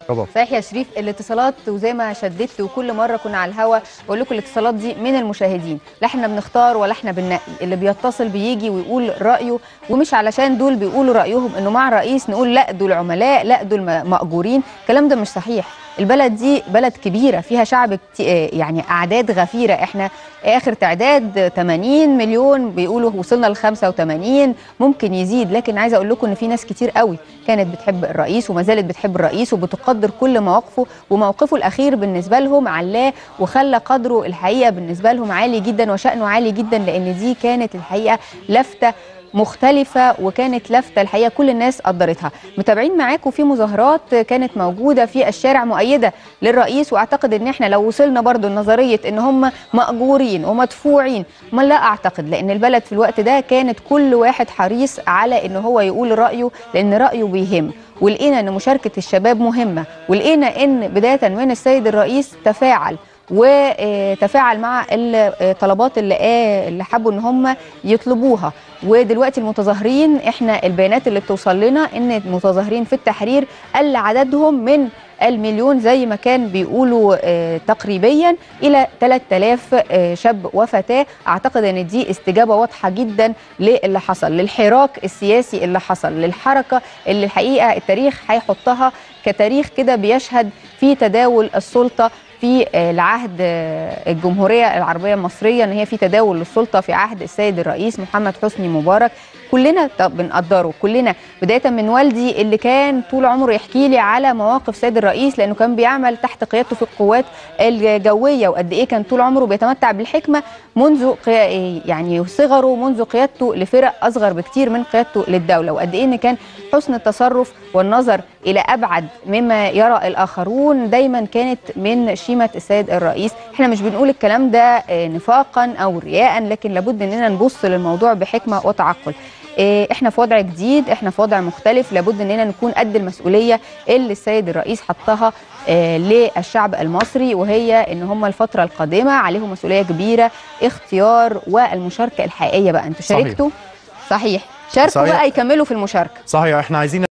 طبعا صحيح يا شريف الاتصالات وزي ما شددت وكل مره كنا على الهوا بقول لكم الاتصالات دي من المشاهدين لا احنا بنختار ولا احنا بننقي اللي بيتصل بيجي ويقول رايه ومش علشان دول بيقولوا رايهم انه مع الرئيس نقول لا دول عملاء لا دول م- مأجورين الكلام ده مش صحيح البلد دي بلد كبيره فيها شعب كت- آه يعني اعداد غفيره احنا اخر تعداد 80 مليون بيقولوا وصلنا ل 85 ممكن يزيد لكن عايزه اقول لكم ان في ناس كتير قوي كانت بتحب الرئيس وما زالت بتحب الرئيس وبتقدر كل مواقفه وموقفه الاخير بالنسبه لهم علاه وخلى قدره الحقيقه بالنسبه لهم عالي جدا وشأنه عالي جدا لان دي كانت الحقيقه لفته مختلفة وكانت لفتة الحقيقة كل الناس قدرتها متابعين معاكم في مظاهرات كانت موجودة في الشارع مؤيدة للرئيس واعتقد ان احنا لو وصلنا برضو لنظرية ان هم مأجورين ومدفوعين ما لا اعتقد لان البلد في الوقت ده كانت كل واحد حريص على ان هو يقول رأيه لان رأيه بيهم ولقينا ان مشاركة الشباب مهمة ولقينا ان بداية من السيد الرئيس تفاعل وتفاعل مع الطلبات اللي آه اللي حبوا ان هم يطلبوها ودلوقتي المتظاهرين احنا البيانات اللي بتوصل لنا ان المتظاهرين في التحرير قل عددهم من المليون زي ما كان بيقولوا آه تقريبيا الى 3000 آه شاب وفتاه اعتقد ان دي استجابه واضحه جدا للي حصل للحراك السياسي اللي حصل للحركه اللي الحقيقه التاريخ هيحطها كتاريخ كده بيشهد في تداول السلطه في العهد الجمهوريه العربيه المصريه ان هي في تداول للسلطه في عهد السيد الرئيس محمد حسني مبارك كلنا بنقدره كلنا بدايه من والدي اللي كان طول عمره يحكي لي على مواقف سيد الرئيس لانه كان بيعمل تحت قيادته في القوات الجويه وقد ايه كان طول عمره بيتمتع بالحكمه منذ يعني صغره منذ قيادته لفرق اصغر بكتير من قيادته للدوله وقد ايه ان كان حسن التصرف والنظر الى ابعد مما يرى الاخرون دايما كانت من شيمه السيد الرئيس احنا مش بنقول الكلام ده نفاقا او رياء لكن لابد اننا نبص للموضوع بحكمه وتعقل احنا في وضع جديد احنا في وضع مختلف لابد اننا نكون قد المسؤوليه اللي السيد الرئيس حطها للشعب المصري وهي ان هم الفتره القادمه عليهم مسؤوليه كبيره اختيار والمشاركه الحقيقيه بقى انتوا شاركتوا صحيح, صحيح. شاركوا صحيح. بقى يكملوا في المشاركه صحيح احنا عايزين